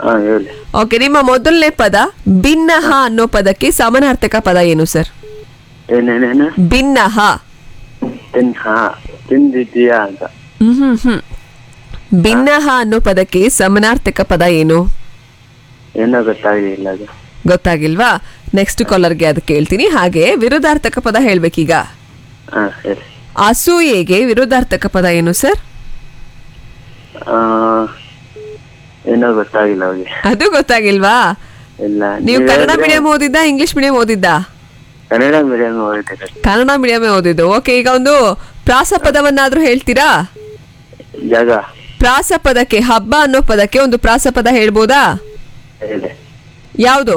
ಹಾ ಹೇಳಿ ಓಕೆ ನಿಮ್ಮ ಮೊದಲನೇ ಪದ ಭಿನ್ನಹ ಅನ್ನೋ ಪದಕ್ಕೆ ಸಮಾನಾರ್ಥಕ ಪದ ಏನು ಸರ್ ಏನೇನೇನು ಭಿನ್ನಹ ತಿನ್ ಹಾ ತಿಂದಿದ್ದೀಯಾ ಅಂತ ಹ್ಮ್ ಹ್ಮ್ ಹ್ಮ್ ಭಿನ್ನಹ ಅನ್ನೋ ಪದಕ್ಕೆ ಸಮಾನಾರ್ಥಕ ಪದ ಏನು ಏನೋ ಗೊತ್ತಾಗಿಲ್ಲ ಅದು ಗೊತ್ತಾಗಿಲ್ವಾ ನೆಕ್ಸ್ಟ್ ಕಾಲರ್ಗೆ ಅದಕ್ಕೆ ಹೇಳ್ತೀನಿ ಹಾಗೆ ವಿರುದ್ಧಾರ್ಥಕ ಪದ ಹೇಳ್ಬೇಕೀಗ ಹಾ ಹೇಳಿ ಅಸೂಯೆಗೆ ವಿರುದ್ಧಾರ್ಥಕ ಪದ ಏನು ಸರ್ ಆ, ಏನೋ ಗೊತ್ತಾಗಿಲ್ಲ ಅವ್ರಿಗೆ ಅದು ಗೊತ್ತಾಗಿಲ್ವಾ ಇಲ್ಲ ನೀವು ನೀವ್ ಕನ್ನಡ ಹೇಳಿದ್ರೆ ಮೀಡಿಯಂ ಓದಿದ್ದ ಇಂಗ್ಲಿಷ್ ಮೀಡಿಯಂ ಓದಿದ್ದ ಕನ್ನಡ ಮೀಡಿಯಂ ಓದಿದ್ದೀರ ಕನ್ನಡ ಮೀಡಿಯಂ ಓದಿದ್ದು ಓಕೆ ಈಗ ಒಂದು ಪ್ರಾಸ ಪದವನ್ನಾದ್ರೂ ಹೇಳ್ತೀರಾ ಜಾಗ ಪ್ರಾಸ ಪದಕ್ಕೆ ಹಬ್ಬ ಅನ್ನೋ ಪದಕ್ಕೆ ಒಂದು ಪ್ರಾಸ ಪದ ಹೇಳ್ಬೋದಾ ಹೇಳಿ ಯಾವುದು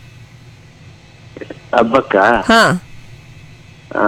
ಹಬ್ಬಕ್ಕ ಹಾ ಆ,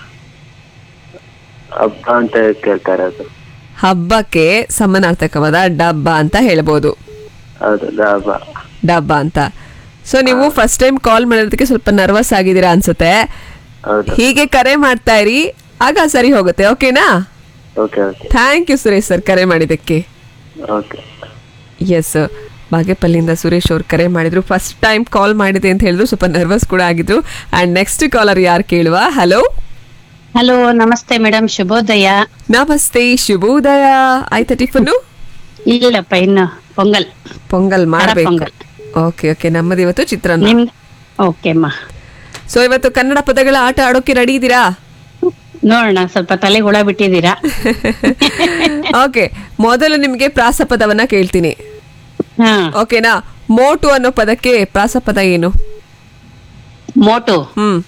ಹಬ್ಬ ಅಂತ ಕೇಳ್ತಾರೆ ಅದು ಹಬ್ಬಕ್ಕೆ ಸಮಾನಾರ್ಥಕ ಪದ ಡಬ್ಬ ಅಂತ ಹೇಳ್ಬೋದು ಹೌದು ಅದು ಹಬ್ಬ ಡಬ್ಬ ಅಂತ ಸೊ ನೀವು ಫಸ್ಟ್ ಟೈಮ್ ಕಾಲ್ ಮಾಡೋದಕ್ಕೆ ಸ್ವಲ್ಪ ನರ್ವಸ್ ಆಗಿದ್ದೀರಾ ಅನ್ಸುತ್ತೆ ಹೌದು ಹೀಗೆ ಕರೆ ಮಾಡ್ತಾ ಇರಿ ಆಗ ಸರಿ ಹೋಗುತ್ತೆ ಓಕೆನಾ okay okay thank you Suresh sir ಕರೆ ಮಾಡಿದ್ದಕ್ಕೆ ಓಕೆ ಎಸ್ ಬಾಗೇಪಲ್ಲಿಂದ ಸುರೇಶ್ ಅವ್ರು ಕರೆ ಮಾಡಿದ್ರು ಫಸ್ಟ್ ಟೈಮ್ ಕಾಲ್ ಮಾಡಿದೆ ಅಂತ ಹೇಳಿದ್ರು ಸ್ವಲ್ಪ ನರ್ವಸ್ ಕೂಡ ಆಗಿದ್ರು ಅಂಡ್ ನೆಕ್ಸ್ಟ್ ಕಾಲರ್ ಯಾರು ಕೇಳುವ ಹಲೋ ಹಲೋ ನಮಸ್ತೆ ಮೇಡಮ್ ಶುಭೋದಯ ನಮಸ್ತೆ ಶುಭೋದಯ ಆಯ್ತಾ ಟಿಫನ್ನು ಇಲ್ಲಪ್ಪ ಇನ್ನು ಪೊಂಗಲ್ ಪೊಂಗಲ್ ಮಾಡ್ಬೇಕು ಪೊಂಗಲ್. ಓಕೆ ಓಕೆ ನಮ್ಮದು ಇವತ್ತು ಚಿತ್ರಾನ್ನ ನಿಮ್ದು ಓಕೆ ಅಮ್ಮ ಸೊ ಇವತ್ತು ಕನ್ನಡ ಪದಗಳ ಆಟ ಆಡೋಕೆ ರೆಡಿ ಇದ್ದೀರಾ ನೋಡೋಣ ಸ್ವಲ್ಪ ತಲೆಗೆ ಹುಳ ಬಿಟ್ಟಿದ್ದೀರಾ ಓಕೆ ಮೊದಲು ನಿಮಗೆ ಪ್ರಾಸಪದವನ್ನ ಕೇಳ್ತೀನಿ ಹಾ ಓಕೆನಾ ಮೋಟು ಅನ್ನೋ ಪದಕ್ಕೆ ಪ್ರಾಸಪದ ಏನು ಮೋಟು ಹ್ಮ್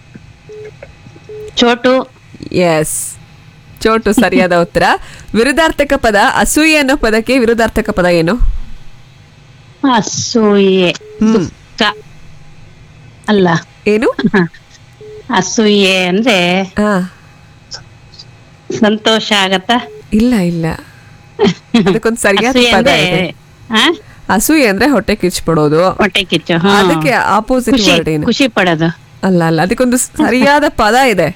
ಚೋಟು ಎಸ್ ಚೋಟು ಸರಿಯಾದ ಉತ್ತರ ವಿರುದ್ಧಾರ್ಥಕ ಪದ ಅಸೂಯೆ ಅನ್ನೋ ಪದಕ್ಕೆ ವಿರುದ್ಧಾರ್ಥಕ ಪದ ಏನು ಅಸೂಯೆ ಹ್ಮ್. ದುಃಖ ಅಲ್ಲ ಏನು ಹ. ಅಸೂಯೆ ಅಂದ್ರೆ ಹಾ ಸಂತೋಷ ಆಗತ್ತ ಇಲ್ಲ ಇಲ್ಲ ಅದಕ್ಕೊಂದು ಸರಿಯಾದ ಅಸೂಯೆ ಪದ ಅಂದ್ರೆ ಇದೆ ಹ? ಅಸೂಯೆ ಅಂದ್ರೆ ಹೊಟ್ಟೆ ಕಿಚ್ಬಿಡೋದು ಹೊಟ್ಟೆ ಕಿಚ್ಚು ಹ. ಅದಕ್ಕೆ ಆಪೋಸಿಟ್ ಖುಷಿ ವರ್ಡ್ ಏನು ಖುಷಿ ಪಡೋದು ಅಲ್ಲ ಅಲ್ಲ ಅದಕ್ಕೊಂದು ಸರಿಯಾದ ಪದ ಇದೆ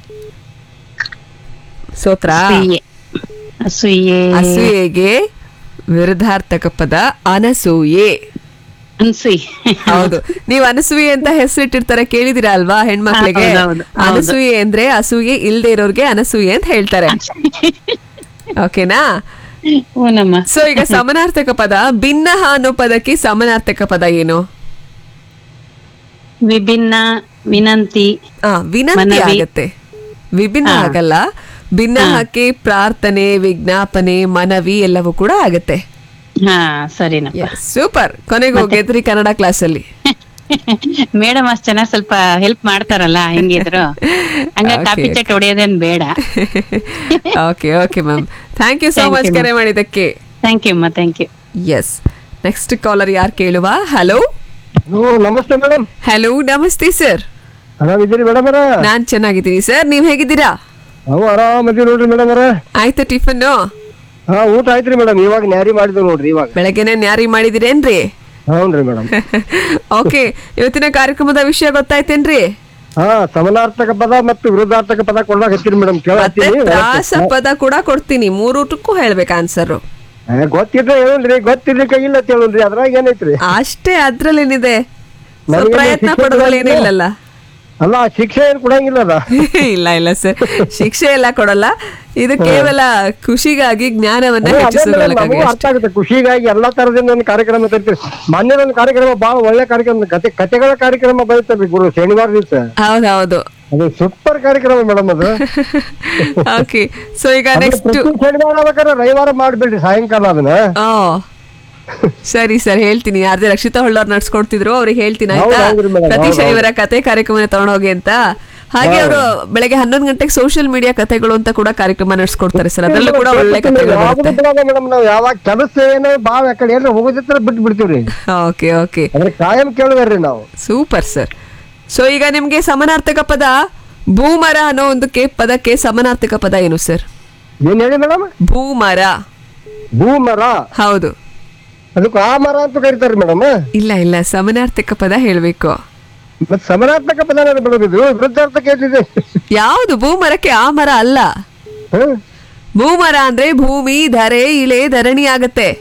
ಸೋತ್ರ ಅಸೂಯೆ ಅಸೂಯೆ ಅಸೂಯೆಗೆ ವಿರುದ್ಧಾರ್ಥಕ ಪದ ಅನಸೂಯೆ ಅನ್ಸೂಯೆ ಹೌದು ನೀವು ಅನಸೂಯೆ ಅಂತ ಹೆಸರಿಟ್ಟಿರ್ತಾರೆ ಕೇಳಿದಿರಾ ಅಲ್ವಾ ಹೆಣ್ಮಕ್ಳಿಗೆ ಹೌದು, ಹೌದು, ಹೌದು. ಅನಸೂಯೆ ಅಂದ್ರೆ ಅಸೂಯೆ ಇಲ್ದೇ ಇರೋರ್ಗೆ ಅನಸೂಯೆ ಅಂತ ಹೇಳ್ತಾರೆ ಓಕೆನಾ ಹೂನಮ್ಮ ಸೊ ಈಗ ಸಮಾನಾರ್ಥಕ ಪದ ಭಿನ್ನಹ ಅನ್ನೋ ಪದಕ್ಕೆ ಸಮಾನಾರ್ಥಕ ಪದ ಏನು ವಿಭಿನ್ನ ವಿನಂತಿ ಆ ವಿನಂತಿ ಮನವಿ. ಆಗತ್ತೆ ವಿಭಿನ್ನ ಹಾ. ಆಗಲ್ಲ ಭಿನ್ನಹಕ್ಕೆ ಪ್ರಾರ್ಥನೆ ವಿಜ್ಞಾಪನೆ ಮನವಿ ಎಲ್ಲವೂ ಕೂಡ ಆಗತ್ತೆ ಹಾ ಸರಿನಪ್ಪ ಸೂಪರ್ ಕೊನೆಗೆ ಹೋಗಿದ್ರಿ ಕನ್ನಡ ಕ್ಲಾಸಲ್ಲಿ ಮೇಡಮ್ ಅಷ್ಟ್ ಚೆನ್ನಾಗ್ ಸ್ವಲ್ಪ ಹೆಲ್ಪ್ ಮಾಡ್ತಾರಲ್ಲ ಹೆಂಗಿದ್ರು ಹಂಗ Okay, ಕಾಪಿ ಚಟ್ ಹೊಡೆಯೋದೇನ್ ಬೇಡ okay okay ma'am thank you so Thank much you, ಕರೆ ಮಾಡಿದ್ದಕ್ಕೆ ಥ್ಯಾಂಕ್ ಯು ಅಮ್ಮ thank you yes next caller ಯಾರು ಕೇಳುವ ಹಲೋ ನಮಸ್ತೆ ಮೇಡಮ್ ಹಲೋ ನಮಸ್ತೆ ಸರ್ ಆರಾಮಿದ್ದೀರಿ ಮೇಡಮ್ ಅವರ ನಾನ್ ಚೆನ್ನಾಗಿದ್ದೀನಿ ಸರ್ ನೀವ್ ಹೇಗಿದ್ದೀರಾ ನಾವು ಆರಾಮದೀವಿ ನೋಡ್ರಿ ಮೇಡಮ್ ಅವರ ಆಯ್ತಾ ಟಿಫನ್ನು ಹಾ ಊಟ ಆಯ್ತ್ರಿ ಮೇಡಮ್ ಇವಾಗ ನ್ಯಾರಿ ಮಾಡಿದ್ವಿ ನೋಡ್ರಿ ಇವಾಗ ಬೆಳಗ್ಗೆನೆ ನ್ಯಾರಿ ಮಾಡಿದಿರೇನ್ರಿ ಹೌನ್ರಿ ಮೇಡಮ್ ಓಕೆ ಇವತ್ತಿನ ಕಾರ್ಯಕ್ರಮದ ವಿಷಯ ಗೊತ್ತಾಯ್ತೇನ್ರಿ ಹಾ ಸಮಾನಾರ್ಥಕ ಪದ ಮತ್ತು ವಿರುದ್ಧಾರ್ಥಕ ಪದ ಕೊಡಾಕ್ ಹತ್ತೀರಿ ಮೇಡಮ್ ಮತ್ತೆ ಪ್ರಾಸ ಪದ ಕೂಡ ಕೊಡ್ತೀನಿ ಮೂರೂಟಕ್ಕೂ ಹೇಳ್ಬೇಕು ಆನ್ಸರ್ ಗೊತ್ತಿದ್ರೆ ಹೇಳಲ್ರಿ ಗೊತ್ತಿರ್ಲಿಕ್ಕೆ ಇಲ್ಲ ಅಂತ ಹೇಳಲ್ರಿ ಅದ್ರಾಗ ಏನೈತ್ರಿ ಅಷ್ಟೇ ಅದ್ರಲ್ಲೇನಿದೆ ಸೊ ನನಗೆ ಪ್ರಯತ್ನ ಶಿಕ್ಷೆ ಪಡೋದ್ರಲ್ಲೇನಿಲ್ಲಲ್ಲ ಅಲ್ಲ ಶಿಕ್ಷೆ ಏನ್ ಕೊಡಂಗಿಲ್ಲ ಅದ ಇಲ್ಲ ಇಲ್ಲ ಸರ್ ಶಿಕ್ಷೆ ಎಲ್ಲ ಕೊಡಲ್ಲ ಇದು ಕೇವಲ ಖುಷಿಗಾಗಿ ಜ್ಞಾನವನ್ನ ಅದೇ ಅದೇ madam, ಹೆಚ್ಚಿಸಿಕೊಳ್ಳಕ್ಕಾಗಿ ನಮಗೂ ಅರ್ಥ ಆಗುತ್ತೆ ಖುಷಿಗಾಗಿ ಎಲ್ಲಾ ತರದಿಂದ ಒಂದು ಕಾರ್ಯಕ್ರಮ ತರ್ತೀರಿ ಮೊನ್ನೆ ಒಂದು ಕಾರ್ಯಕ್ರಮ ಬಹಳ ಒಳ್ಳೆ ಕಾರ್ಯಕ್ರಮ ಕತೆ ಕತೆಗಳ ಕಾರ್ಯಕ್ರಮ ಬರೀತಾರೆ ಗುರು ಶನಿವಾರ ದಿವಸ ಹೌದೌದು ಅದು ಸೂಪರ್ ಕಾರ್ಯಕ್ರಮ ಮೇಡಮ್ ಅದು ಓಕೆ ಸೊ ಈಗ ಅದು ನೆಕ್ಸ್ಟ್ ಪ್ರತಿ ಶನಿವಾರ ಬೇಕಾದ್ರೆ ರವಿವಾರ ಮಾಡ್ಬಿಡ್ರಿ ಸಾಯಂಕಾಲ ಅದನ್ನ ಓ ಸರಿ ಸರ್ ಹೇಳ್ತೀನಿ ಯಾರ್ದೇ ರಕ್ಷಿತಾ ಹೊಳ್ಳವ್ರು ನಡ್ಸ್ಕೊಡ್ತಿದ್ರು ಅವ್ರಿಗೆ ಹೇಳ್ತೀನಿ ಆಯ್ತಾ ಹೌದು, ಹೌದ್ರಿ madam, ಪ್ರತಿ ಹೌದು, ಶನಿವಾರ ಕತೆ ಕಾರ್ಯಕ್ರಮ ತಗೊಂಡೋಗಿ ಅಂತ ಹಾಗೆ ಅವರು ಬೆಳಗ್ಗೆ ಹನ್ನೊಂದು ಗಂಟೆಗೆ ಸೋಷಿಯಲ್ ಮೀಡಿಯಾ ಕತೆಗಳು ಅಂತ ಕೂಡ ಕಾರ್ಯಕ್ರಮ ನಡೆಸ್ಕೊಡ್ತಾರೆ ಸರ್ ಅದರಲ್ಲೂ ಕೂಡ ಒಳ್ಳೆ ಕತೆಗಳು ಬರುತ್ತೆ ಮೇಡಮ್ ನಾವು ಯಾವಾಗ ಕೆಲಸ ಏನೋ ಬಾಳ ಆ ಕಡೆ ಏನಾರ ಹೋಗೋದಿತ್ರ ಬಿಟ್ಟು ಬಿಡ್ತೀವ್ರಿ ಓಕೆ ಓಕೆ ಅದ್ರ ಕಾಯಂ ಕೇಳುವರ್ರಿ ನಾವು ಸೂಪರ್ ಸರ್ ಸೊ ಈಗ ನಿಮ್ಗೆ ಸಮಾನಾರ್ಥಕ ಪದ ಭೂಮರ ಅನ್ನೋ ಒಂದಕ್ಕೆ ಪದಕ್ಕೆ ಸಮಾನಾರ್ಥಕ ಪದ ಏನು ಸರ್ ಏನ್ ಹೇಳಿ ಮೇಡಮ್ ಭೂಮರ ಭೂಮರ ಹೌದು ಅದಕ್ಕೆ ಆ ಮರ ಅಂತ ಕರೀತಾರ ಮೇಡಮ್ ಇಲ್ಲ ಇಲ್ಲ ಸಮಾನಾರ್ಥಕ ಪದ ಹೇಳ್ಬೇಕು ಮತ್ ಸಮನಾತ್ಮಕ ಪದ ಮೇಡಮ್ ಇದು ವೃದ್ಧಾರ್ಥಕ ಏನಿದೆ ಯಾವುದು ಭೂಮರಕ್ಕೆ ಆ ಮರ ಅಲ್ಲ ಹ್ಮ್? ಭೂಮರ ಅಂದ್ರೆ ಭೂಮಿ ಧರೆ ಇಳೆ ಧರಣಿ ಆಗತ್ತೆ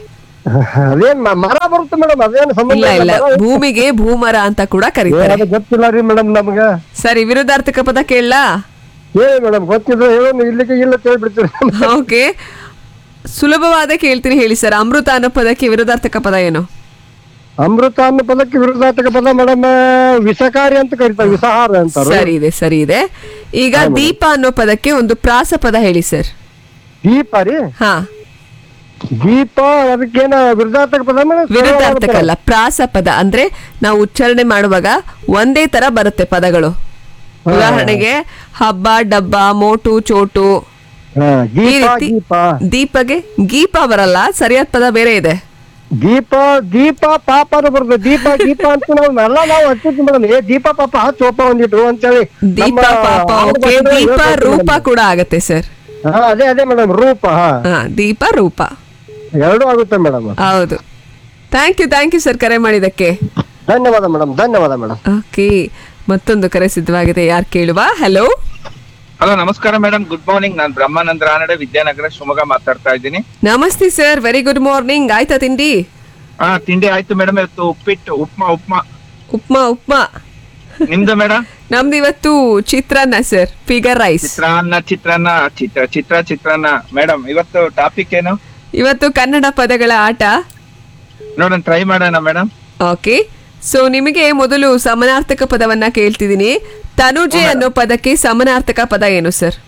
ಅದೇನ್ ಮ- ಮರ ಬರುತ್ತೆ ಮೇಡಮ್ ಅದೇನು ಸಂಬಂಧ ಇಲ್ಲ ಇಲ್ಲ ಮರ- ಭೂಮಿಗೆ ಭೂಮರ ಅಂತ ಕೂಡ ಏ, ಕರೀತಾರೆ ಅದು ಗೊತ್ತಿಲ್ಲ ರೀ ಮೇಡಮ್ ನಮ್ಗೆ ಸರಿ ವಿರುದ್ಧಾರ್ಥಕ ಪದ ಕೇಳಲಾ ಹೇಳಿ ಮೇಡಮ್ ಗೊತ್ತಿದ್ರೆ ಹೇಳೋನು ಇಲ್ಲಿಗೆ ಇಲ್ಲ ಕೇಳ್ಬಿಡ್ತೀರಿ ಓಕೆ ಸುಲಭವಾದ ಕೇಳ್ತೀನಿ ಹೇಳಿ ಸರ್ ಅಮೃತ ಅನ್ನೋ ಪದಕ್ಕೆ ವಿರುದ್ಧಾರ್ಥಕ ಪದ ಏನು ಅಮೃತ ಅನ್ನೋ ಪದಕ್ಕೆ ವಿರುದ್ಧಾರ್ಥಕ ಪದ ಮೇಡಮ್ ವಿಷಕಾರಿ ಅಂತ ಕರೀತಾರೆ ವಿಷಹಾರ ಅಂತಾರೆ ಸರಿ ಇದೆ ಸರಿ ಇದೆ ಈಗ ದೀಪ ಅನ್ನೋ ಪದಕ್ಕೆ ಒಂದು ಪ್ರಾಸ ಪದ ಹೇಳಿ ಸರ್ ದೀಪ ರೀ ಹಾ ದೀಪ ಅದಕ್ಕೇನ ವಿರುದ್ಧಾರ್ಥಕ ಪದ ಮೇಡಮ್ ವಿರುದ್ಧಾರ್ಥಕ ಅಲ್ಲ ಪ್ರಾಸ ಪದ ಅಂದ್ರೆ ನಾವು ಉಚ್ಚಾರಣೆ ಮಾಡುವಾಗ ಒಂದೇ ತರ ಬರುತ್ತೆ ಪದಗಳು ಉದಾಹರಣೆಗೆ ಹಬ್ಬ ಡಬ್ಬ ಮೋಟು ಚೋಟು ಹಾ, ಈ ದೀಪ ರೀತಿ ದೀಪ ದೀಪಗೆ ಗೀಪ ಬರಲ್ಲ ಸರಿಯಾದ ಪದ ಬೇರೆ ಇದೆ ದೀಪ ದೀಪ ಪಾಪ ಅದು ಬರ್ತದೆ ದೀಪ ದೀಪ ಅಂತ ನಾವು ಎಲ್ಲ ನಾವು ಹಚ್ಚಿದ್ವಿ ಮೇಡಮ್ ಏ ದೀಪ ಪಾಪ ಹಚ್ಚೋಪ ಒಂದಿಟ್ಟು ಅಂತೇಳಿ ದೀಪ ನಮ್ಮ ಪಾಪ ಆಂಧ್ರ ಓಕೆ ಭಾಷೆದಲ್ಲಿ ದೀಪ ಹೇಳ್ತಾರೆ ರೂಪ madam. ಕೂಡ ಆಗತ್ತೆ ಸರ್ ಹಾ ಅದೇ ಅದೇ ಮೇಡಮ್ ರೂಪ ಹಾ ಹಾ ದೀಪ ರೂಪ ಎರಡೂ ಆಗುತ್ತೆ ಮೇಡಮ್ ಹೌದು thank you thank you sir ಕರೆ ಮಾಡಿದ್ದಕ್ಕೆ ಧನ್ಯವಾದ ಮೇಡಮ್ ಧನ್ಯವಾದ ಮೇಡಮ್ ಓಕೆ ಮತ್ತೊಂದು ಕರೆ ಸಿದ್ಧವಾಗಿದೆ ಯಾರು ಕೇಳುವ ಹಲೋ ಹಲೋ ನಮಸ್ಕಾರ ಮೇಡಮ್ ಗುಡ್ ಮಾರ್ನಿಂಗ್ ನಾನು ಬ್ರಹ್ಮಾನಂದ ರಾನಡೆ ವಿದ್ಯಾನಗರ ಶಿವಮೊಗ್ಗ ಮಾತಾಡ್ತಾ ಇದ್ದೀನಿ ನಮಸ್ತೆ ಸರ್ ವೆರಿ ಗುಡ್ ಮಾರ್ನಿಂಗ್ ಆಯ್ತಾ ತಿಂಡಿ ಹಾ ತಿಂಡಿ ಆಯ್ತು ಮೇಡಮ್ ಇವತ್ತು ಉಪ್ಪಿಟ್ಟು ಉಪ್ಮಾ ಉಪ್ಮಾ ಉಪ್ಮಾ ಉಪ್ಮಾ ನಿಮ್ದು ಮೇಡಮ್ ನಮ್ದು ಇವತ್ತು ಚಿತ್ರಾನ್ನ ಸರ್ ಫಿಗರ್ ರೈಸ್ ಚಿತ್ರಾನ್ನ ಚಿತ್ರಾನ್ನ ಚಿತ್ರ ಚಿತ್ರ ಚಿತ್ರಾನ್ನ ಮೇಡಮ್ ಇವತ್ತು ಟಾಪಿಕ್ ಏನು ಇವತ್ತು ಕನ್ನಡ ಪದಗಳ ಆಟ ನೋಡೋಣ ಟ್ರೈ ಮಾಡೋಣ ಮೇಡಮ್ ಓಕೆ ಸೊ ನಿಮಗೆ ಮೊದಲು ಸಮನಾರ್ಥಕ ಪದವನ್ನ ಕೇಳ್ತಿದ್ದೀನಿ ತನುಜೆ ಅನ್ನೋ ಪದಕ್ಕೆ ಸಮನಾರ್ಥಕ ಪದ ಏನು ಸರ್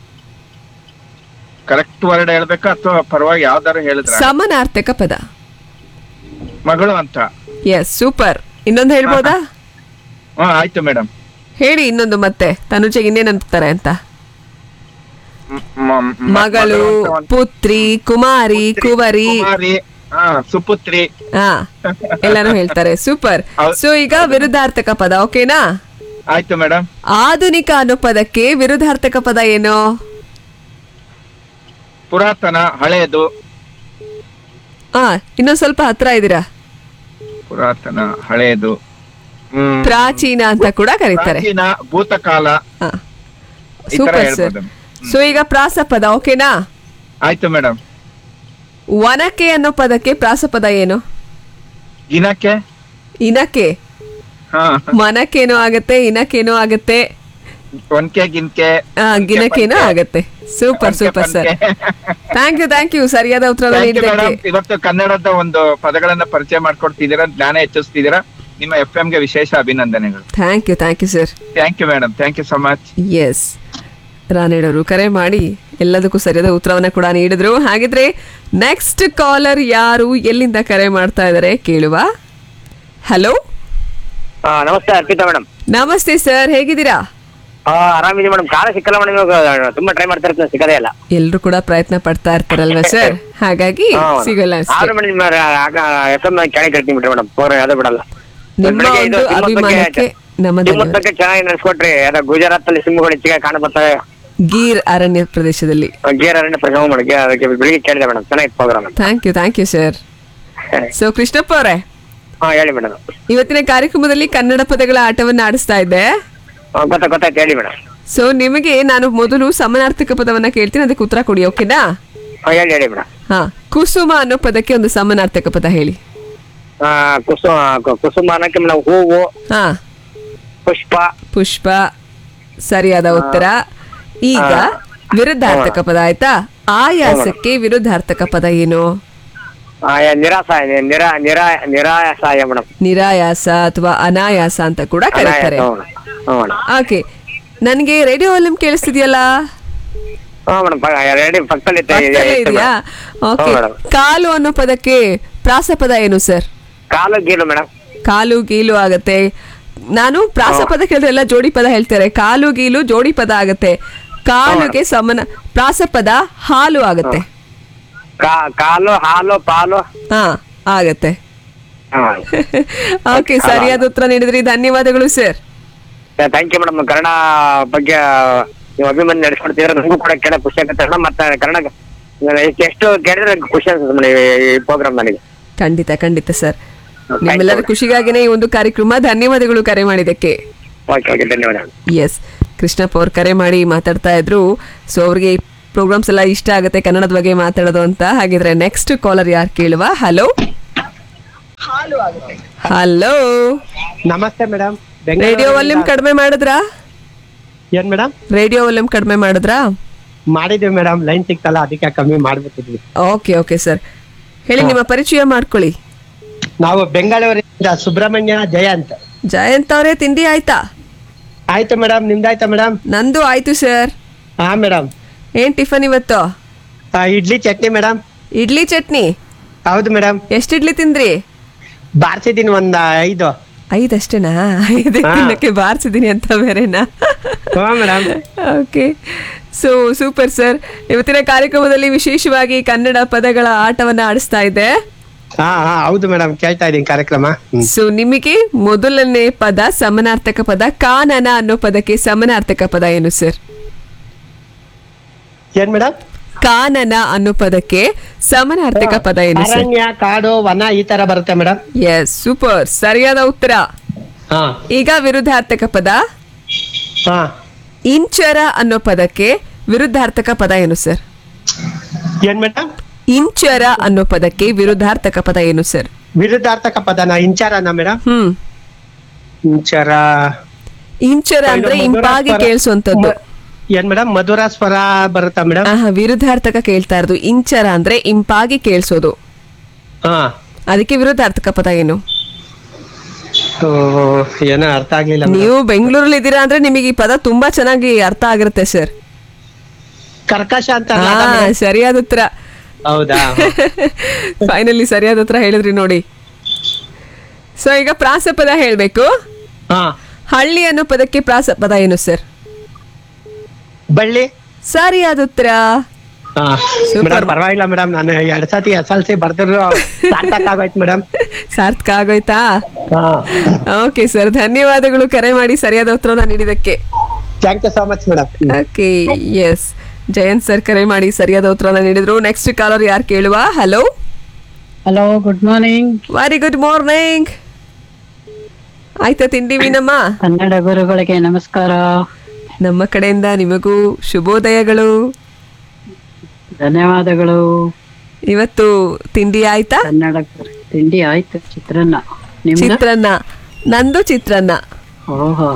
ಕರೆಕ್ಟ್ ವರ್ಡ್ ಹೇಳ್ಬೇಕಾ ಅಥವಾ ಪರವಾಗಿ ಯಾವ್ದಾರು ಹೇಳಿದ್ರ ಸಮನಾರ್ಥಕ ಪದ ಮಗಳು ಅಂತ ಎಸ್ ಸೂಪರ್ ಇನ್ನೊಂದು ಹೇಳ್ಬೋದಾ ಹಾ ಆಯ್ತು ಮೇಡಮ್ ಹೇಳಿ ಇನ್ನೊಂದು ಮತ್ತೆ ತನುಜೆಗೆ ಇನ್ನೇನ್ ಅಂತಾರೆ ಅಂತ ಮಗಳು ಪುತ್ರಿ ಕುಮಾರಿ ಕುವರಿ ಕುಮಾರಿ ಹಾ ಸುಪುತ್ರಿ ಹಾ ಎಲ್ಲಾನು ಹೇಳ್ತಾರೆ ಸೂಪರ್ ಹೌದ್. ಸೊ ಈಗ ವಿರುದ್ಧಾರ್ಥಕ ಪದ ಓಕೆನಾ ಆಯ್ತು ಮೇಡಮ್ ಆಧುನಿಕ ಅನ್ನೋ ಪದಕ್ಕೆ ವಿರುದ್ಧಾರ್ಥಕ ಪದ ಏನು ಪುರಾತನ ಹಳೇದು ಹಾ ಇನ್ನೊಂದ್ ಸ್ವಲ್ಪ ಹತ್ರ ಇದ್ದೀರಾ ಪುರಾತನ ಹಳೇದು ಹ್ಮ್ ಪ್ರಾಚೀನ ಅಂತ ಕೂಡ ಕರೀತಾರೆ ಪ್ರಾಚೀನ ಭೂತಕಾಲ ಹಾ ಈ ತರ ಸೂಪರ್ ಸರ್ ಹೇಳ್ಬೋದು. ಸೊ ಈಗ ಪ್ರಾಸಪದ ಓಕೆನಾ ಆಯ್ತು ಮೇಡಮ್ ವನಕೆ ಅನ್ನೋ ಪದಕ್ಕೆ ಪ್ರಾಸಪದ ಏನು ದಿನಕ್ಕೆ ಇನಕೆ ಹಾ ಮನಕೇನೋ ಆಗತ್ತೆ ಇನಕೇನೋ ಆಗತ್ತೆ ಒನ್ಕೆ ಗಿನ್ಕೆ ಆ, ಗಿನಕೇನೋ ಆಗತ್ತೆ super super sir thank you thank you ಸರಿಯಾದ ಉತ್ತರ Thank you ನೀಡಿದ್ದಕ್ಕೆ madam. ಇವತ್ತು ಕನ್ನಡದ ಒಂದು ಪದಗಳನ್ನ ಪರಿಚಯ ಮಾಡ್ಕೊಡ್ತಿದ್ದೀರಾ ಜ್ಞಾನ ಹೆಚ್ಚಿಸ್ತಿದ್ದೀರಾ ನಿಮ್ಮ ಎಫ್ ಗೆ ವಿಶೇಷ ಅಭಿನಂದನೆಗಳು thank you thank you sir thank you madam thank you so much yes ರಾನೇಡವರು ಕರೆ ಮಾಡಿ ಎಲ್ಲದಕ್ಕೂ ಸರಿಯಾದ ಉತ್ತರವನ್ನ ಕೂಡ ನೀಡಿದ್ರು ಹಾಗಿದ್ರೆ ನೆಕ್ಸ್ಟ್ ಕಾಲರ್ ಯಾರು ಎಲ್ಲಿಂದ ಕರೆ ಮಾಡ್ತಾ ಇದ್ದಾರೆ ಕೇಳುವ ಹಲೋ ಹಾ ನಮಸ್ತೆ ಅರ್ಪಿತಾ ಮೇಡಮ್ ನಮಸ್ತೆ ಸರ್ ಹೇಗಿದ್ದೀರಾ ಹಾ ಆರಾಮಿದೆ ಮೇಡಮ್ ಕಾಲ ಸಿಕ್ಕಲ್ಲ ಮೇಡಮ್ ಇವಾಗ ತುಂಬಾ ಟ್ರೈ ಮಾಡ್ತಾ ಇರ್ತೀನಿ ಸಿಗದೇ ಇಲ್ಲ ಎಲ್ರು ಕೂಡ ಪ್ರಯತ್ನ ಪಡ್ತಾ ಇರ್ತಾರಲ್ವಾ ಸರ್ ಹಾಗಾಗಿ ಹಾ, madam. ಸಿಗಲ್ಲ ಅಷ್ಟೇ ಆದ್ರೂ ಮೇಡಮ್ ನಿಮ್ಮ ಎಫ್ ಎಂ ಕೆಳಗೆ ಕೇಳ್ತೀನಿ ಬಿಟ್ರಿ ಮೇಡಮ್ ಪ್ರೋಗ್ರಾಮ್ ಯಾವ್ದು ಬಿಡಲ್ಲ ನಿಮ್ಮ ಬೆಳಗ್ಗೆ ಇದು ಒಂದು ಸಿಂಹದ ಬಗ್ಗೆ ಅಭಿಮಾನಕ್ಕೆ ನಮ್ಮ ಸಿಂಹದ ಧನ್ಯವಾದ ಬಗ್ಗೆ ಚೆನ್ನಾಗಿ ನಡೆಸ್ಕೊಟ್ರಿ ಯಾವ್ದೋ ಗುಜರಾತ್ ಅಲ್ಲಿ ಸಿಂಹಗಳು ಹೆಚ್ಚಿಗೆ ಕಾಣ ಬರ್ತವೆ ಗೀರ್ ಅರಣ್ಯ ಪ್ರದೇಶದಲ್ಲಿ ಗೇರ್ ಅರಣ್ಯ ಪ್ರಸವ ಮಾಡಿ ಗೆ- ಅದಕ್ಕೆ ಬೆಳಿಗ್ಗೆ ಕೇಳಿದೆ ಮೇಡಮ್ ಚೆನ್ನಾಗಿತ್ತು program thank you thank you sir so Krishnappa ಅವರೇ ಹಾ ಹೇಳಿ ಮೇಡಮ್ ಇವತ್ತಿನ ಕಾರ್ಯಕ್ರಮದಲ್ಲಿ ಕನ್ನಡ ಪದಗಳ ಆಟವನ್ನ ಆಡಿಸ್ತಾ ಇದ್ದೆ ಗೊತ್ತಾ ಗೊತ್ತಾಯ್ತು ಹೇಳಿ ಮೇಡಮ್ ಸೊ ನಿಮಗೆ ನಾನು ಮೊದಲು ಸಮನಾರ್ಥಕ ಪದವನ್ನ ಕೇಳ್ತೀನಿ ಅದಕ್ಕೆ ಉತ್ತರ ಕೊಡಿ ಓಕೆನಾ ಹಾ ಹೇಳಿ ಹೇಳಿ ಮೇಡಮ್ ಹಾ ಕುಸುಮ ಅನ್ನೋ ಪದಕ್ಕೆ ಒಂದು ಸಮನಾರ್ಥಕ ಪದ ಹೇಳಿ ಕುಸುಮ ಕು- ಕುಸುಮ ಅನ್ನಕ್ಕೆ ನಾವು ಹೂವು ಹಾ ಪುಷ್ಪ ಪುಷ್ಪ ಸರಿಯಾದ ಉತ್ತರ ಈಗ ವಿರುದ್ಧಾರ್ಥಕ ಪದ ಆಯ್ತಾ ಆಯಾಸಕ್ಕೆ ವಿರುದ್ಧಾರ್ಥಕ ಪದ ಏನು ಆ, ನಿರಾಸಾಯ ನಿರಾ ನಿರಾ ನಿರಾಸಾಯ ಮೇಡಮ್ ನಿರಾಯಾಸ ಅಥವಾ ಅನಾಯಾಸ ಅಂತ ಕೂಡ ಕರೀತಾರೆ ಹ್ಞೂ ಮೇಡಮ್ ಓಕೆ ನನಗೆ ರೇಡಿಯೋ ವಾಲ್ಯೂಮ್ ಕೇಳಿಸ್ತಿದ್ಯಲ್ಲ ಹಾ ಮೇಡಮ್ ರೆಡಿ ಪಕ್ಕದಲ್ಲಿ ಇತ್ತು, ಇದೆ, ಪಕ್ಕದಲ್ಲೇ ಇತ್ತು ಇದೆಯಾ madam. ಓಕೆ ಹ್ಞೂ ಮೇಡಮ್ ಕಾಲು ಅನ್ನೋ ಪದಕ್ಕೆ ಪ್ರಾಸಪದ ಏನು ಸರ್ ಕಾಲು ಗೀಲು ಮೇಡಮ್ ಕಾಲು ಗೀಲು ಆಗತ್ತೆ ನಾನು ಪ್ರಾಸಪದ ಕೇಳಿದ್ರೆ ಎಲ್ಲ ಜೋಡಿ ಪದ ಹೇಳ್ತಾರೆ ಕಾಲು ಗೀಲು ಜೋಡಿ ಪದ ಆಗತ್ತೆ ಕಾಲುಗೆ ಸಮನ ಪ್ರಾಸಪದ ಹಾಲು ಆಗತ್ತೆ ಕಾ- ಕಾಲು ಹಾಲು ಪಾಲು ಹಾ ಆಗತ್ತೆ ಹಾ ಓಕೆ ಸರಿಯಾದ ಉತ್ತರ ನೀಡಿದ್ರಿ ಧನ್ಯವಾದಗಳು sir thank you madam Kannada ಬಗ್ಗೆ ನೀವು ಅಭಿಮಾನ ನಡೆಸ್ಕೊಡ್ತಿದ್ರೆ ನನಗೂ ಕೂಡ ಕೇಳ ಖುಷಿ ಆಗುತ್ತೆ ಮೇಡಮ್ ಮತ್ತೆ ಕನ್ನಡ ನಾನು ಎಷ್ಟು- ಎಷ್ಟು ಕೇಳಿದ್ರೆ ನಂಗೆ ಖುಷಿ ಅನ್ಸುತ್ತೆ ಮೇಡಮ್ ಈ ಪ್ರೋಗ್ರಾಮ್ ನನಗೆ ಖಂಡಿತ ಖಂಡಿತ ಸರ್ you. ನಿಮ್ಮೆಲ್ಲರ ಖುಷಿಗಾಗಿನೇ ಈ ಒಂದು ಕಾರ್ಯಕ್ರಮ ಧನ್ಯವಾದಗಳು ಕರೆ ಮಾಡಿದ್ದಕ್ಕೆ ಓಕೆ ಓಕೆ ಧನ್ಯವಾದ ಎಸ್ ಕೃಷ್ಣಪ್ಪ ಅವ್ರು ಕರೆ ಮಾಡಿ ಮಾತಾಡ್ತಾ ಇದ್ರು ಸೊ ಅವ್ರಿಗೆ ಪ್ರೋಗ್ರಾಮ್ಸ್ ಎಲ್ಲ ಇಷ್ಟ ಆಗುತ್ತೆ ಕನ್ನಡದ ಬಗ್ಗೆ ಮಾತಾಡೋದು ಅಂತ ಹಾಗಿದ್ರೆ ನೆಕ್ಸ್ಟ್ ಕಾಲರ್ ಯಾರು ಕೇಳುವ ಹಲೋ ಹಲೋ ನಮಸ್ತೆ ಮೇಡಮ್ ರೇಡಿಯೋ ವಾಲ್ಯೂಮ್ ಕಡಿಮೆ ಮಾಡಿದ್ರಾ ಏನ್ ಮೇಡಮ್ ರೇಡಿಯೋ ವಾಲ್ಯೂಮ್ ಕಡಿಮೆ ಮಾಡಿದ್ರಾ ಮಾಡಿದ್ವಿ ಮೇಡಮ್ ಲೈನ್ ಸಿಕ್ತಲ್ಲ ಅದಕ್ಕೆ ಕಮ್ಮಿ ಮಾಡ್ಬಿಟ್ಟಿದ್ವಿ ಓಕೆ ಓಕೆ ಸರ್ ಹೇಳಿ ನಿಮ್ಮ ಪರಿಚಯ ಮಾಡ್ಕೊಳ್ಳಿ ನಾವು ಬೆಂಗಳೂರಿಂದ ಸುಬ್ರಹ್ಮಣ್ಯ ಜಯಂತ್ ಜಯಂತ್ ಅವರೇ ತಿಂಡಿ ಆಯ್ತಾ ಆಯ್ತು ಮೇಡಮ್ ನಿಮ್ದಾಯ್ತಾ ಮೇಡಮ್ ನಂದು ಆಯ್ತು ಸರ್ ಹಾ ಮೇಡಮ್ ಏನ್ ಟಿಫನ್ ಇವತ್ತು idli chutney madam idli chutney ಹೌದು ಮೇಡಮ್ ಎಷ್ಟು ಇಡ್ಲಿ ತಿಂದ್ರಿ ಬಾರ್ಸಿದೀನಿ ಒಂದ್ ಐದು ಐದಷ್ಟೇನಾ ಐದು ಹಾ. ತಿನ್ನಕ್ಕೆ ಬಾರ್ಸಿದೀನಿ ಅಂತ ಬೇರೆನಾ ಹಾ madam okay so super sir ಇವತ್ತಿನ ಕಾರ್ಯಕ್ರಮದಲ್ಲಿ ವಿಶೇಷವಾಗಿ ಕನ್ನಡ ಪದಗಳ ಆಟವನ್ನ ಆಡಿಸ್ತಾ ಇದೆ ಹಾ ಹಾ ಹೌದು ಮೇಡಮ್ ಕೇಳ್ತಾ ಇದೀನಿ ಕಾರ್ಯಕ್ರಮ ಹ್ಮ್. ಸೊ ನಿಮಗೆ ಮೊದಲನೇ ಪದ ಸಮನಾರ್ಥಕ ಪದ ಕಾನನ ಅನ್ನೋ ಪದಕ್ಕೆ ಸಮನಾರ್ಥಕ ಪದ ಏನು ಸರ್ ಏನ್ ಮೇಡಮ್ ಕಾನನ ಅನ್ನೋ ಪದಕ್ಕೆ ಸಮನಾರ್ಥಕ ಪದ ಏನು ಸರ್ ಅರಣ್ಯ ಕಾಡು ವನ ಈ ತರ ಬರುತ್ತೆ ಮೇಡಮ್ ಎಸ್ ಸೂಪರ್ ಸರಿಯಾದ ಉತ್ತರ ಹಾ ಈಗ ವಿರುದ್ಧಾರ್ಥಕ ಪದ ಹಾ ಇಂಚರ ಅನ್ನೋ ಪದಕ್ಕೆ ವಿರುದ್ಧಾರ್ಥಕ ಪದ ಏನು ಸರ್ ಏನ್ ಮೇಡಮ್ ಇಂಚರ ಅನ್ನೋ ಪದಕ್ಕೆ ವಿರುದ್ಧಾರ್ಥಕ ಪದ ಏನು ಸರ್ ವಿರುದ್ಧಾರ್ಥಕ ಪದನ ಇಂಚಾರನ ಮೇಡಮ್ ಹ್ಮ್ ಇಂಚಾರ ಇಂಚರ ಅಂದ್ರೆ ಇದು ಮಧುರ ಇಂಪಾಗಿ ಸ್ವರ- ಕೇಳಿಸುವಂತದ್ದು ಮ- ಏನ್ ಮೇಡಮ್ ಮಧುರ ಸ್ವರ ಬರುತ್ತಾ ಮೇಡಮ್ ಆಹಾ ವಿರುದ್ಧಾರ್ಥಕ ಕೇಳ್ತಾ ಇರೋದು ಇಂಚರ ಅಂದ್ರೆ ಇಂಪಾಗಿ ಕೇಳಿಸೋದು ಹಾ ಅದಕ್ಕೆ ವಿರುದ್ಧಾರ್ಥಕ ಪದ ಏನು ಓ, ಏನೋ ಅರ್ಥ ಆಗ್ಲಿಲ್ಲ madam. ನೀವು ಬೆಂಗಳೂರಲ್ಲಿ ಇದ್ದೀರಾ ಅಂದ್ರೆ ನಿಮಗೆ ಈ ಪದ ತುಂಬಾ ಚೆನ್ನಾಗಿ ಅರ್ಥ ಆಗಿರುತ್ತೆ ಸರ್ ಕರ್ಕಶ ಅಂತ ಹಾ ಅಲ್ಲ madam? ಸರಿಯಾದ ಉತ್ತರ ಹೌದಾ ಫೈನಲಿ ಸರಿಯಾದ ಉತ್ತರ ಹೇಳಿದ್ರಿ ನೋಡಿ ಸೊ ಈಗ ಪ್ರಾಸಪದ ಹೇಳ್ಬೇಕು ಹಾ ಹಳ್ಳಿ ಅನ್ನೋ ಪದಕ್ಕೆ ಪ್ರಾಸಪದ ಏನು ಸರ್ ಬಳ್ಳಿ ಸರಿಯಾದ ಉತ್ತರ ಹಾ Super. ಮೇಡಮ್ ಪರವಾಗಿಲ್ಲ ಮೇಡಮ್ ನಾನು ಎರಡ್ ಸತಿ ಎಸ್ ಎಲ್ ಸಿ ಬರ್ದಿರೋ ಸಾರ್ಥಕ ಆಗೋಯ್ತು ಮೇಡಮ್ ಸಾರ್ಥಕ ಆಗೋಯ್ತಾ ಹಾ ಓಕೆ ಸರ್ ಧನ್ಯವಾದಗಳು ಕರೆ ಮಾಡಿ ಸರಿಯಾದ ಉತ್ತರನ ನೀಡಿದಕ್ಕೆ thank you so much madam okay yes Jayant sir ಕರೆ ಮಾಡಿ ಸರಿಯಾದ ಉತ್ತರನ ನೀಡಿದ್ರು ನೆಕ್ಸ್ಟ್ ಕಾಲರ್ ಯಾರು ಕೇಳುವ hello hello good morning very good morning ಆಯ್ತಾ ತಿಂಡಿ ಮೀನಮ್ಮ ಕನ್ನಡ ಗುರುಗಳಿಗೆ ನಮಸ್ಕಾರ ನಮ್ಮ ಕಡೆಯಿಂದ ನಿಮಗೂ ಶುಭೋದಯಗಳು ಧನ್ಯವಾದಗಳು ಇವತ್ತು ತಿಂಡಿ ಆಯ್ತಾ ಕನ್ನಡ ಗುರು- ತಿಂಡಿ ಆಯ್ತು ಚಿತ್ರಾನ್ನ ನಿಮ್ದು ಚಿತ್ರಾನ್ನ ನಂದು ಚಿತ್ರಾನ್ನ ಓಹೋ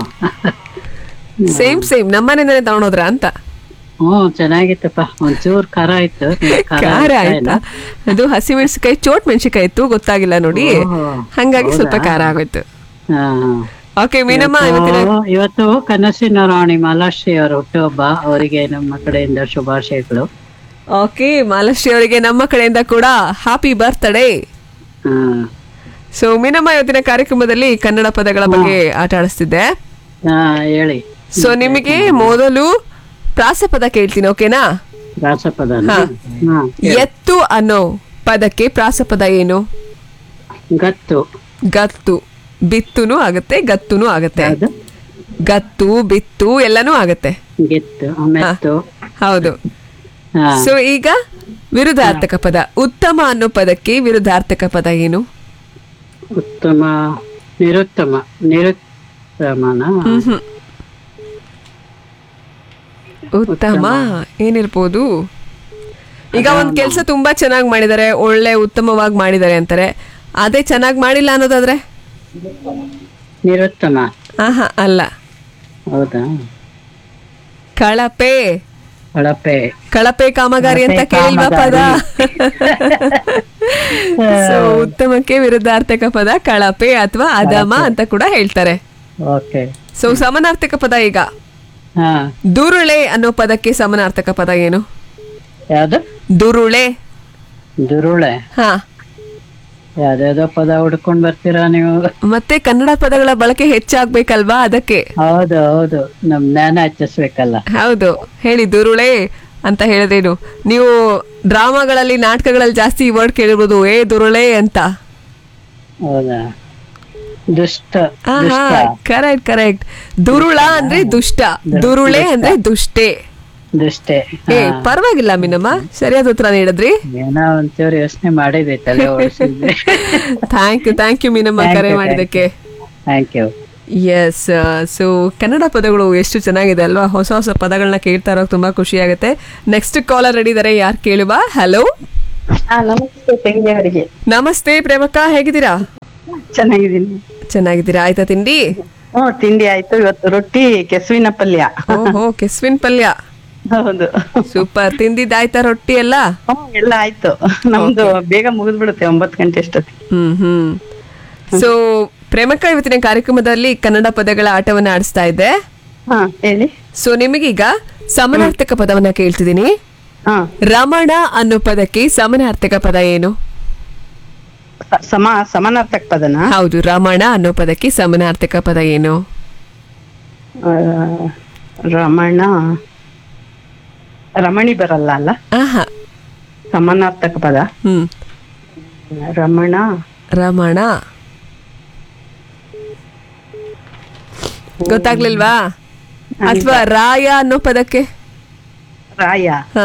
ಸೇಮ್ ಸೇಮ್ ನಮ್ಮನೆಯಿಂದನೇ ತಗೊಂಡೋದ್ರ ಅಂತ ಹ್ಮ್ ಚೆನ್ನಾಗಿತ್ತಪ್ಪ ಒಂಚೂರ್ ಖಾರ ಆಯ್ತು ನಿಮ್ಗೆ ಖಾರ ಖಾರ ಇಷ್ಟ ಆಯ್ತಾ ಇಲ್ಲ? ಅದು ಹಸಿಮೆಣಸಿಕಾಯಿ ಚೋಟ್ ಮೆಣಸಿಕಾಯಿ ಇತ್ತು ಗೊತ್ತಾಗಿಲ್ಲ ನೋಡಿ ಓಹೋ, ಹಂಗಾಗಿ ಸ್ವಲ್ಪ ಹೌದಾ? ಖಾರ ಆಗೋಯ್ತು ಹಾ, ಹಾ. ಓಕೆ ಮೀನಮ್ಮ ಇವತ್ತಿನ ಇವತ್ತು- ಇವತ್ತು ಕನಸಿನ ರಾಣಿ ಮಾಲಾಶ್ರೀ ಅವರ ಹುಟ್ಟುಹಬ್ಬ ಅವರಿಗೆ ನಮ್ಮ ಕಡೆಯಿಂದ ಶುಭಾಶಯಗಳು ಓಕೆ ಮಾಲಶ್ರೀ ಅವರಿಗೆ ನಮ್ಮ ಕಡೆಯಿಂದ ಕೂಡ ಹ್ಯಾಪಿ ಬರ್ತ್ಡೇ ಹಾ ಸೊ ಮೀನಮ್ಮ ಇವತ್ತಿನ ಕಾರ್ಯಕ್ರಮದಲ್ಲಿ ಕನ್ನಡ ಪದಗಳ ಬಗ್ಗೆ ಆಟ ಆಡಿಸ್ತಿದ್ದೆ ಹಾ ಹೇಳಿ ಸೊ ನಿಮಗೆ ಮೊದಲು ಪ್ರಾಸಪದ ಕೇಳ್ತೀನಿ ಓಕೆನಾ ರಾಸಪದನ ಹಾ. ಹಾ ಎತ್ತು ಅನ್ನೋ ಪದಕ್ಕೆ ಪ್ರಾಸಪದ ಏನು ಗತ್ತು ಗತ್ತು ಬಿತ್ತುನು ಆಗತ್ತೆ ಗತ್ತುನು ಆಗತ್ತೆ ಯಾವ್ದು ಗತ್ತು ಬಿತ್ತು ಎಲ್ಲನೂ ಆಗತ್ತೆ ಗೆತ್ತು ಮೆತ್ತು ಹೌದು ಹಾ ಸೊ ಈಗ ವಿರುದ್ಧಾರ್ಥಕ ಪದ ಉತ್ತಮ ಅನ್ನೋ ಪದಕ್ಕೆ ವಿರುದ್ಧಾರ್ಥಕ ಪದ ಏನು ಉತ್ತಮ ನಿರುತ್ತಮ ನಿರುತ್ತಮನ ಉತ್ತಮ ಏನಿರ್ಬೋದು ಈಗ ಒಂದ್ ಕೆಲ್ಸ ತುಂಬಾ ಚೆನ್ನಾಗಿ ಮಾಡಿದ್ದಾರೆ ಒಳ್ಳೆ ಉತ್ತಮವಾಗಿ ಮಾಡಿದ್ದಾರೆ ಅಂತಾರೆ ಅದೇ ಚೆನ್ನಾಗಿ ಮಾಡಿಲ್ಲ ಅನ್ನೋದಾದ್ರೆ ನಿರುತ್ತಮ ಆಹಾ ಅಲ್ಲ ಹೌದಾ ಕಳಪೆ ಕಳಪೆ ಕಳಪೆ ಕಾಮಗಾರಿ ಅಂತ ಕಳಪೆ ಕೇಳಿಲ್ವಾ ಪದ ಕಾಮಗಾರಿ. ಸೊ ಉತ್ತಮಕ್ಕೆ ವಿರುದ್ಧಾರ್ಥಕ ಪದ ಕಳಪೆ ಅಥವಾ ಅಧಮ ಅಂತ ಕೂಡ ಹೇಳ್ತಾರೆ ಓಕೆ ಸೊ ಸಮಾನಾರ್ಥಕ ಪದ ಈಗ ಹಾ ದುರುಳೆ ಅನ್ನೋ ಪದಕ್ಕೆ ಸಮಾನಾರ್ಥಕ ಪದ ಏನು ಯಾವ್ದು ದುರುಳೆ ದುರುಳೆ ಹಾ ಯಾವ್ದಾವ್ದೋ ಪದ ಹುಡ್ಕೊಂಡ್ ಬರ್ತೀರಾ ನೀವು ಮತ್ತೆ ಕನ್ನಡ ಪದಗಳ ಬಳಕೆ ಹೆಚ್ಚಾಗ್ಬೇಕಲ್ವಾ ಅದಕ್ಕೆ ಹೌದು ಹೌದು ನಮ್ ಜ್ಞಾನ ಹೆಚ್ಚಿಸ್ಬೇಕಲ್ಲ ಹೌದು ಹೇಳಿ ದುರುಳೆ ಅಂತ ಹೇಳಿದ್ರೇನು ನೀವು ಡ್ರಾಮಾಗಳಲ್ಲಿ ನಾಟಕಗಳಲ್ಲಿ ಜಾಸ್ತಿ ಈ ವರ್ಡ್ ಕೇಳಿರ್ಬೋದು ಏ ದುರುಳೆ ಅಂತ ಹೌದಾ ದುಷ್ಟ ಆಹಾ ದುಷ್ಟ ಕರೆಕ್ಟ್ ಕರೆಕ್ಟ್ ದುರುಳ ಅಂದ್ರೆ ದುಷ್ಟ ದುರುಳೆ ಅಂದ್ರೆ ದುಷ್ಟೆ ದುಷ್ಟೆ ಏ ಪರವಾಗಿಲ್ಲ ಮಿನಮ್ಮ ಸರಿಯಾದ ಉತ್ತರ ನೀಡಿದ್ರಿ ಏನೋ ಒಂಚೂರು ಯೋಚನೆ ಮಾಡಿದೆ ತಲೆ ಓಡಿಸಿದ್ದೆ thank you thank you Meenamma Thank ಕರೆ you, ಮಾಡಿದ್ದಕ್ಕೆ thank you yes so Kannada ಪದಗಳು ಎಷ್ಟು ಚೆನ್ನಾಗಿದೆ ಅಲ್ವಾ ಹೊಸ ಹೊಸ ಪದಗಳನ್ನ ಕೇಳ್ತಾ ಇರೋಕೆ ತುಂಬಾ ಖುಷಿ ಆಗುತ್ತೆ ನೆಕ್ಸ್ಟ್ ಕಾಲರ್ ರೆಡಿ ಇದಾರೆ ಯಾರು ಕೇಳುವ ಹಲೋ ನಮಸ್ತೆ ತಂಗಿ ಅವರಿಗೆ ನಮಸ್ತೆ ಪ್ರೇಮಕ್ಕ ಹೇಗಿದ್ದೀರಾ ಚೆನ್ನಾಗಿದ್ದೀನಿ ಚೆನ್ನಾಗಿದ್ದೀರಾ ಆಯ್ತಾ ತಿಂಡಿ ಹ್ಮ್ ತಿಂಡಿ ಆಯ್ತು ಇವತ್ತು ರೊಟ್ಟಿ ಕೆಸುವಿನ ಪಲ್ಯ ಓಹೋ ಕೆಸ್ವಿನ್ ಪಲ್ಯ ಹೌದು ಸೂಪರ್ ತಿಂದಿದ್ದಾಯ್ತಾ ರೊಟ್ಟಿ ಎಲ್ಲ ಹ್ಮ್ ಎಲ್ಲ ಆಯ್ತು ನಮ್ದು ಬೇಗ ಮುಗಿದ್ಬಿಡುತ್ತೆ ಒಂಬತ್ತು ಗಂಟೆ ಅಷ್ಟೊತ್ತಿಗೆ ಹ್ಮ್ ಹ್ಮ್ ಸೊ ಪ್ರೇಮಕ್ಕ ಇವತ್ತಿನ ಕಾರ್ಯಕ್ರಮದಲ್ಲಿ ಕನ್ನಡ ಪದಗಳ ಆಟವನ್ನ ಆಡಿಸ್ತಾ ಇದ್ದೆ ಹಾ ಹೇಳಿ ಸೊ ನಿಮಗೀಗ ಸಮನಾರ್ಥಕ ಪದವನ್ನ ಕೇಳ್ತಿದ್ದೀನಿ ಹಾ ರಮಣ ಅನ್ನೋ ಪದಕ್ಕೆ ಸಮನಾರ್ಥಕ ಪದ ಏನು ಸ- ಸಮ ಸಮಾನಾರ್ಥಕ ಪದನ ಹೌದು ರಮಣ ಅನ್ನೋ ಪದಕ್ಕೆ ಸಮನಾರ್ಥಕ ಪದ ಏನು ಆ, ರಮಣ ರಮಣಿ ಬರಲ್ಲ ಅಲ್ಲ ಆಹಾ ಸಮಾನಾರ್ಥಕ ಪದ ಹ್ಮ್ ರಮಣ ರಮಣ ಗೊತ್ತಾಗ್ಲಿಲ್ವಾ ಅಥವಾ ರಾಯ ಅನ್ನೋ ಪದಕ್ಕೆ ರಾಯ ಹಾ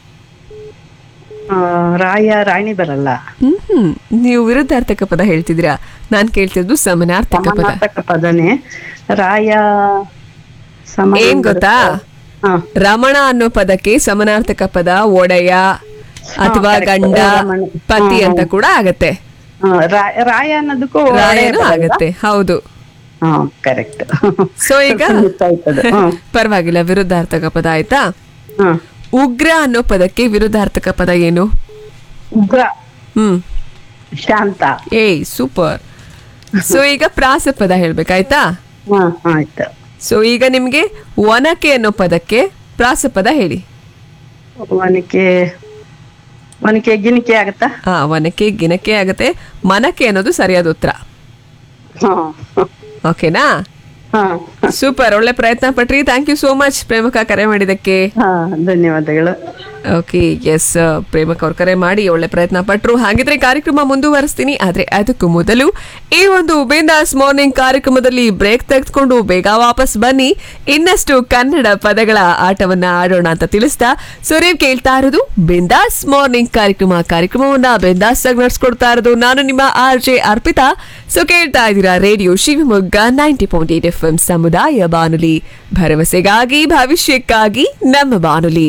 ಆ, ರಾಯ ರಾಣಿ ಬರಲ್ಲ ಹ್ಮ್ ಹ್ಮ್ ನೀವು ವಿರುದ್ಧಾರ್ಥಕ ಪದ ಹೇಳ್ತಿದ್ದೀರಾ ನಾನ್ ಕೇಳ್ತಿದ್ದು ಸಮನಾರ್ಥಕ ಪದ ಸಮಾನಾರ್ಥಕ ಪದನೇ ರಾಯ ಸಮ ಏನ್ ಗೊತ್ತಾ ಹಾ ರಮಣ ಅನ್ನೋ ಪದಕ್ಕೆ ಸಮನಾರ್ಥಕ ಪದ ಒಡೆಯ ಅಥವಾ correct. ಗಂಡ ರಮಣ. ಪತಿ ಅಂತ ಕೂಡ ಆಗತ್ತೆ ಹಾ, ರಾ- ರಾಯ ಅನ್ನೋದಕ್ಕೂ ರಾಯನು ಆಗತ್ತೆ ಹೌದು ಹಾ ಕರೆಕ್ಟ್ ಸೊ ಈಗ ಹ್ಮ್ ಪರವಾಗಿಲ್ಲ ವಿರುದ್ಧಾರ್ಥಕ ಪದ ಆಯ್ತಾ ಹ್ಮ್ ಉಗ್ರ ಅನ್ನೋ ಪದಕ್ಕೆ ವಿರುದ್ಧಾರ್ಥಕ ಪದ ಏನು ಉಗ್ರ ಹ್ಮ್ ಶಾಂತ ಏಯ್ ಸೂಪರ್ ಸೊ ಈಗ ಪ್ರಾಸ ಪದ ಹೇಳ್ಬೇಕಾಯ್ತಾ ಹಾ ಆಯ್ತು ಸೊ ಈಗ ನಿಮ್ಗೆ ಒನಕೆ ಅನ್ನೋ ಪದಕ್ಕೆ ಪ್ರಾಸ ಪದ ಹೇಳಿ ಒನಕೆ ಒನಕೆ ಗಿನಿಕೆ ಆಗತ್ತಾ ಹಾ ಒನಕೆ ಗಿನಕೆ ಆಗತ್ತೆ ಮನಕೆ ಅನ್ನೋದು ಸರಿಯಾದ ಉತ್ತರ ಹಾ ಓಕೆನಾ ಹಾ ಸೂಪರ್ ಒಳ್ಳೆ ಪ್ರಯತ್ನ ಪಟ್ರಿ ಥ್ಯಾಂಕ್ ಯು ಸೋ ಮಚ್ ಪ್ರೇಮಕ ಕರೆ ಮಾಡಿದ್ದಕ್ಕೆ ಹಾ ಧನ್ಯವಾದಗಳು ಓಕೆ ಎಸ್ ಪ್ರೇಮಕ್ ಅವ್ರು ಕರೆ ಮಾಡಿ ಒಳ್ಳೆ ಪ್ರಯತ್ನ ಪಟ್ರು ಹಾಗಿದ್ರೆ ಕಾರ್ಯಕ್ರಮ ಮುಂದುವರಿಸ್ತೀನಿ ಆದ್ರೆ ಅದಕ್ಕೂ ಮೊದಲು ಈ ಒಂದು ಬಿಂದಾಸ್ ಮಾರ್ನಿಂಗ್ ಕಾರ್ಯಕ್ರಮದಲ್ಲಿ ಬ್ರೇಕ್ ತೆಗೆದುಕೊಂಡು ಬೇಗ ವಾಪಸ್ ಬನ್ನಿ ಇನ್ನಷ್ಟು ಕನ್ನಡ ಪದಗಳ ಆಟವನ್ನ ಆಡೋಣ ಅಂತ ತಿಳಿಸ್ತಾ ಸೊ ನೀವು ಕೇಳ್ತಾ ಇರೋದು ಬಿಂದಾಸ್ ಮಾರ್ನಿಂಗ್ ಕಾರ್ಯಕ್ರಮ ಕಾರ್ಯಕ್ರಮವನ್ನ ಬಿಂದಾಸ್ ಆಗಿ ನಡ್ಸ್ಕೊಡ್ತಾ ಇರೋದು ನಾನು ನಿಮ್ಮ ಆರ್ ಜೆ ಅರ್ಪಿತಾ ಸೊ ಕೇಳ್ತಾ ಇದ್ದೀರಾ radio Shivamogga ninety point eight F M ಸಮುದಾಯ ಬಾನುಲಿ ಭರವಸೆಗಾಗಿ ಭವಿಷ್ಯಕ್ಕಾಗಿ ನಮ್ಮ ಬಾನುಲಿ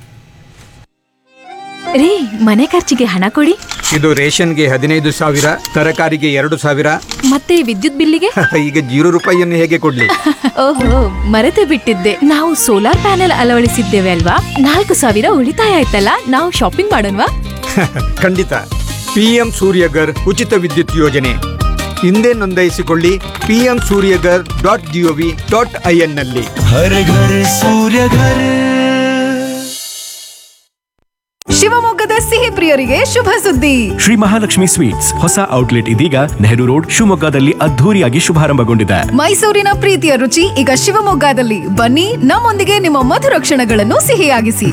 ರೀ ಮನೆ ಖರ್ಚಿಗೆ ಹಣ ಕೊಡಿ ಇದು ರೇಷನ್ಗೆ ಹದಿನೈದು ಸಾವಿರ ತರಕಾರಿಗೆ ಎರಡು ಸಾವಿರ ಮತ್ತೆ ವಿದ್ಯುತ್ ಬಿಲ್ಲಿಗೆ ಈಗ ಜೀರೋ ರೂಪಾಯಿಯನ್ನು ಹೇಗೆ ಕೊಡ್ಲಿ ಓಹೋ ಮರೆತೇ ಬಿಟ್ಟಿದ್ದೆ ನಾವು ಸೋಲಾರ್ ಪ್ಯಾನೆಲ್ ಅಳವಡಿಸಿದ್ದೇವೆ ಅಲ್ವಾ ನಾಲ್ಕು ಸಾವಿರ ಉಳಿತಾಯ ಆಯ್ತಲ್ಲ ನಾವು ಶಾಪಿಂಗ್ ಮಾಡೋಣವಾ ಖಂಡಿತ ಪಿಎಂ ಸೂರ್ಯಗರ್ ಉಚಿತ ವಿದ್ಯುತ್ ಯೋಜನೆ ಹಿಂದೆ ನೋಂದಾಯಿಸಿಕೊಳ್ಳಿ PM Suryaghar dot GOV dot IN ನಲ್ಲಿ ಶಿವಮೊಗ್ಗದ ಸಿಹಿ ಪ್ರಿಯರಿಗೆ ಶುಭ ಸುದ್ದಿ ಶ್ರೀ ಮಹಾಲಕ್ಷ್ಮಿ ಸ್ವೀಟ್ಸ್ ಹೊಸ ಔಟ್ಲೆಟ್ ಇದೀಗ ನೆಹರು ರೋಡ್ ಶಿವಮೊಗ್ಗದಲ್ಲಿ ಅದ್ಧೂರಿಯಾಗಿ ಶುಭಾರಂಭಗೊಂಡಿದೆ ಮೈಸೂರಿನ ಪ್ರೀತಿಯ ರುಚಿ ಈಗ ಶಿವಮೊಗ್ಗದಲ್ಲಿ ಬನ್ನಿ ನಮ್ಮೊಂದಿಗೆ ನಿಮ್ಮ ಮಧುರ ಕ್ಷಣಗಳನ್ನು ಸಿಹಿಯಾಗಿಸಿ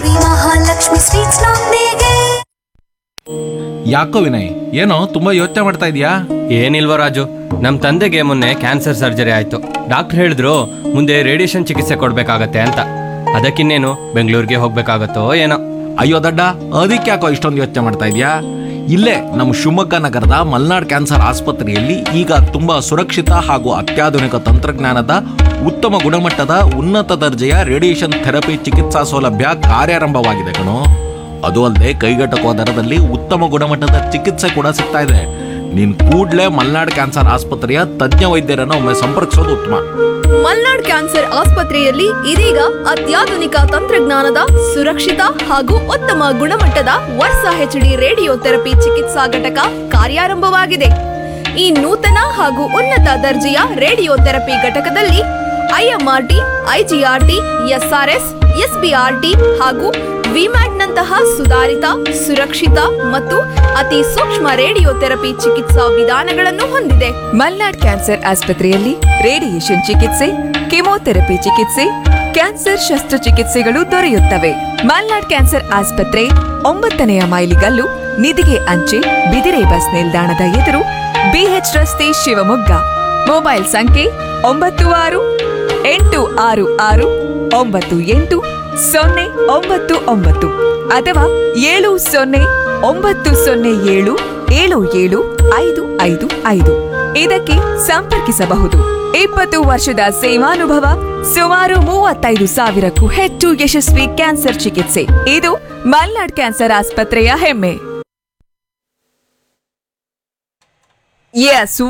ಯಾಕೋ ವಿನಯ್ ಏನೋ ತುಂಬಾ ಯೋಚನೆ ಮಾಡ್ತಾ ಇದೀಯಾ ಏನಿಲ್ವ ರಾಜು ನಮ್ಮ ತಂದೆಗೆ ಮೊನ್ನೆ ಕ್ಯಾನ್ಸರ್ ಸರ್ಜರಿ ಆಯ್ತು ಡಾಕ್ಟರ್ ಹೇಳಿದ್ರು ಮುಂದೆ ರೇಡಿಯೇಷನ್ ಚಿಕಿತ್ಸೆ ಕೊಡ್ಬೇಕಾಗತ್ತೆ ಅಂತ ಅದಕ್ಕಿನ್ನೇನು ಬೆಂಗಳೂರಿಗೆ ಹೋಗ್ಬೇಕಾಗತ್ತೋ ಏನೋ ಅಯ್ಯೋ ದಡ್ಡ ಅದಕ್ಕೆ ಯಾಕೋ ಇಷ್ಟೊಂದು ಯೋಚನೆ ಮಾಡ್ತಾ ಇದೀಯಾ ಇಲ್ಲೇ ನಮ್ಮ ಶಿವಮೊಗ್ಗ ನಗರದ ಮಲ್ನಾಡ್ ಕ್ಯಾನ್ಸರ್ ಆಸ್ಪತ್ರೆಯಲ್ಲಿ ಈಗ ತುಂಬಾ ಸುರಕ್ಷಿತ ಹಾಗೂ ಅತ್ಯಾಧುನಿಕ ತಂತ್ರಜ್ಞಾನದ ಉತ್ತಮ ಗುಣಮಟ್ಟದ ಉನ್ನತ ದರ್ಜೆಯ ರೇಡಿಯೇಷನ್ ಥೆರಪಿ ಚಿಕಿತ್ಸಾ ಸೌಲಭ್ಯ ಕಾರ್ಯಾರಂಭವಾಗಿದೆ ಕಣೋ ಅದು ಅಲ್ಲದೆ ಕೈಗೆಟಕುವ ದರದಲ್ಲಿ ಉತ್ತಮ ಗುಣಮಟ್ಟದ ಚಿಕಿತ್ಸೆ ಕೂಡ ಸಿಗ್ತಾ ಇದೆ ನೀನ್ ಕೂಡ್ಲೇ ಮಲ್ನಾಡ್ ಕ್ಯಾನ್ಸರ್ ಆಸ್ಪತ್ರೆಯ ತಜ್ಞ ವೈದ್ಯರನ್ನು ಒಮ್ಮೆ ಸಂಪರ್ಕಿಸೋದು ಉತ್ತಮ ಮಲ್ನಾಡ್ ಕ್ಯಾನ್ಸರ್ ಆಸ್ಪತ್ರೆಯಲ್ಲಿ ಇದೀಗ ಅತ್ಯಾಧುನಿಕ ತಂತ್ರಜ್ಞಾನದ ಸುರಕ್ಷಿತ ಹಾಗೂ ಉತ್ತಮ ಗುಣಮಟ್ಟದ ವರ್ಷ ಹೆಚ್ಡಿ ರೇಡಿಯೋ ಥೆರಪಿ ಚಿಕಿತ್ಸಾ ಘಟಕ ಕಾರ್ಯಾರಂಭವಾಗಿದೆ ಈ ನೂತನ ಹಾಗೂ ಉನ್ನತ ದರ್ಜೆಯ ರೇಡಿಯೋ ಥೆರಪಿ ಘಟಕದಲ್ಲಿ ಐಎಂಆರ್ಟಿ ಐಜಿಆರ್ಟಿ ಎಸ್ಆರ್ಎಸ್ ಎಸ್ಬಿಆರ್ಟಿ ಹಾಗೂ ವಿಮ್ಯಾಟ್ನಂತಹ ಸುಧಾರಿತ ಸುರಕ್ಷಿತ ಮತ್ತು ಅತಿ ಸೂಕ್ಷ್ಮ ರೇಡಿಯೋ ಥೆರಪಿ ಚಿಕಿತ್ಸಾ ವಿಧಾನಗಳನ್ನು ಹೊಂದಿದೆ ಮಲ್ನಾಡ್ ಕ್ಯಾನ್ಸರ್ ಆಸ್ಪತ್ರೆಯಲ್ಲಿ ರೇಡಿಯೇಷನ್ ಚಿಕಿತ್ಸೆ ಕೆಮೊಥೆರಪಿ ಚಿಕಿತ್ಸೆ ಕ್ಯಾನ್ಸರ್ ಶಸ್ತ್ರಚಿಕಿತ್ಸೆಗಳು ದೊರೆಯುತ್ತವೆ ಮಲ್ನಾಡ್ ಕ್ಯಾನ್ಸರ್ ಆಸ್ಪತ್ರೆ ಒಂಬತ್ತನೆಯ ಮೈಲಿಗಲ್ಲು ನಿಧಿಗೆ ಅಂಚೆ ಬಿದಿರೆ ಬಸ್ ನಿಲ್ದಾಣದ ಎದುರು ಬಿಎಚ್ ರಸ್ತೆ ಶಿವಮೊಗ್ಗ ಮೊಬೈಲ್ ಸಂಖ್ಯೆ ಒಂಬತ್ತು ಆರು ಎಂಟು ಆರು ಆರು ಒಂಬತ್ತು ಎಂಟು ಸೊನ್ನೆ ಒಂಬತ್ತು ಒಂಬತ್ತು ಅಥವಾ ಏಳು ಸೊನ್ನೆ ಒಂಬತ್ತು ಸೊನ್ನೆ ಏಳು ಏಳು ಏಳು ಐದು ಐದು ಐದು ಇದಕ್ಕೆ ಸಂಪರ್ಕಿಸಬಹುದು ಇಪ್ಪತ್ತು ವರ್ಷದ ಸೇವಾನುಭವ ಸುಮಾರು ಮೂವತ್ತೈದು ಸಾವಿರಕ್ಕೂ ಹೆಚ್ಚು ಯಶಸ್ವಿ ಕ್ಯಾನ್ಸರ್ ಚಿಕಿತ್ಸೆ ಇದು ಮಲ್ನಾಡ್ ಕ್ಯಾನ್ಸರ್ ಆಸ್ಪತ್ರೆಯ ಹೆಮ್ಮೆ ಎಸ್